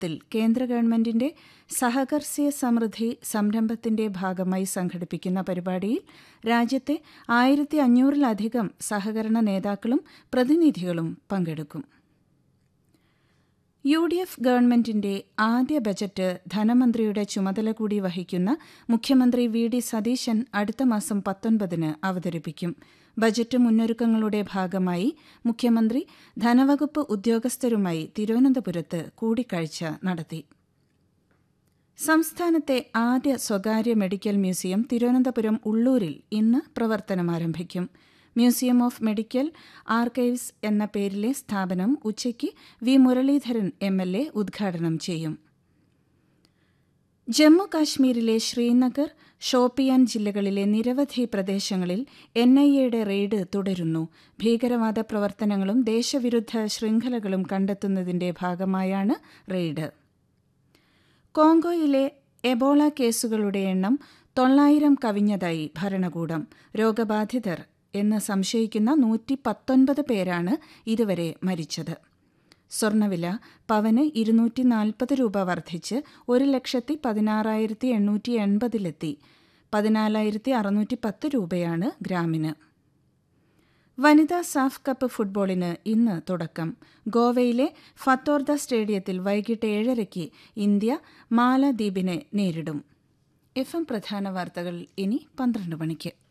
ത്തിൽ കേന്ദ്ര ഗവൺമെന്റിന്റെ സഹകർസ്യ സമൃദ്ധി സംരംഭത്തിന്റെ ഭാഗമായി സംഘടിപ്പിക്കുന്ന പരിപാടിയിൽ രാജ്യത്തെ ആയിരത്തി അഞ്ഞൂറിലധികം സഹകരണ നേതാക്കളും പ്രതിനിധികളും പങ്കെടുക്കും യു ഡി എഫ് ഗവൺമെന്റിന്റെ ആദ്യ ബജറ്റ് ധനമന്ത്രിയുടെ ചുമതല കൂടി വഹിക്കുന്ന മുഖ്യമന്ത്രി വി ഡി സതീശൻ അടുത്ത മാസം പത്തൊൻപതിന് അവതരിപ്പിക്കും ബജറ്റ് മുന്നൊരുക്കങ്ങളുടെ ഭാഗമായി മുഖ്യമന്ത്രി ധനവകുപ്പ് ഉദ്യോഗസ്ഥരുമായി തിരുവനന്തപുരത്ത് കൂടിക്കാഴ്ച നടത്തി സംസ്ഥാനത്തെ ആദ്യ സ്വകാര്യ മെഡിക്കൽ മ്യൂസിയം തിരുവനന്തപുരം ഉള്ളൂരിൽ ഇന്ന് പ്രവർത്തനമാരംഭിക്കും മ്യൂസിയം ഓഫ് മെഡിക്കൽ ആർക്കൈവ്സ് എന്ന പേരിലെ സ്ഥാപനം ഉച്ചയ്ക്ക് V Muraleedharan M L A ഉദ്ഘാടനം ചെയ്യും ജമ്മു കാശ്മീരിലെ ശ്രീനഗർ ഷോപ്പിയാൻ ജില്ലകളിലെ നിരവധി പ്രദേശങ്ങളിൽ എൻ ഐ എയുടെ റെയ്ഡ് തുടരുന്നു ഭീകരവാദ പ്രവർത്തനങ്ങളും ദേശവിരുദ്ധ ശൃംഖലകളും കണ്ടെത്തുന്നതിന്റെ ഭാഗമായാണ് റെയ്ഡ് കോങ്കോയിലെ എബോള കേസുകളുടെ എണ്ണം തൊള്ളായിരം കവിഞ്ഞതായി ഭരണകൂടം രോഗബാധിതർ എന്ന് സംശയിക്കുന്ന നൂറ്റി പത്തൊൻപത് പേരാണ് ഇതുവരെ മരിച്ചത് സ്വർണ്ണവില പവന് ഇരുന്നൂറ്റി നാൽപ്പത് രൂപ വർദ്ധിച്ച് ഒരു ലക്ഷത്തി പതിനാറായിരത്തി എണ്ണൂറ്റി എൺപതിലെത്തി പതിനാലായിരത്തി അറുന്നൂറ്റി പത്ത് രൂപയാണ് ഗ്രാമിന് വനിതാ സാഫ് കപ്പ് ഫുട്ബോളിന് ഇന്ന് തുടക്കം ഗോവയിലെ ഫത്തോർദ സ്റ്റേഡിയത്തിൽ വൈകിട്ട് ഏഴരയ്ക്ക് ഇന്ത്യ മാലദ്വീപിനെ നേരിടും എഫ് എം പ്രധാന വാർത്തകൾ ഇനി പന്ത്രണ്ട് മണിക്ക്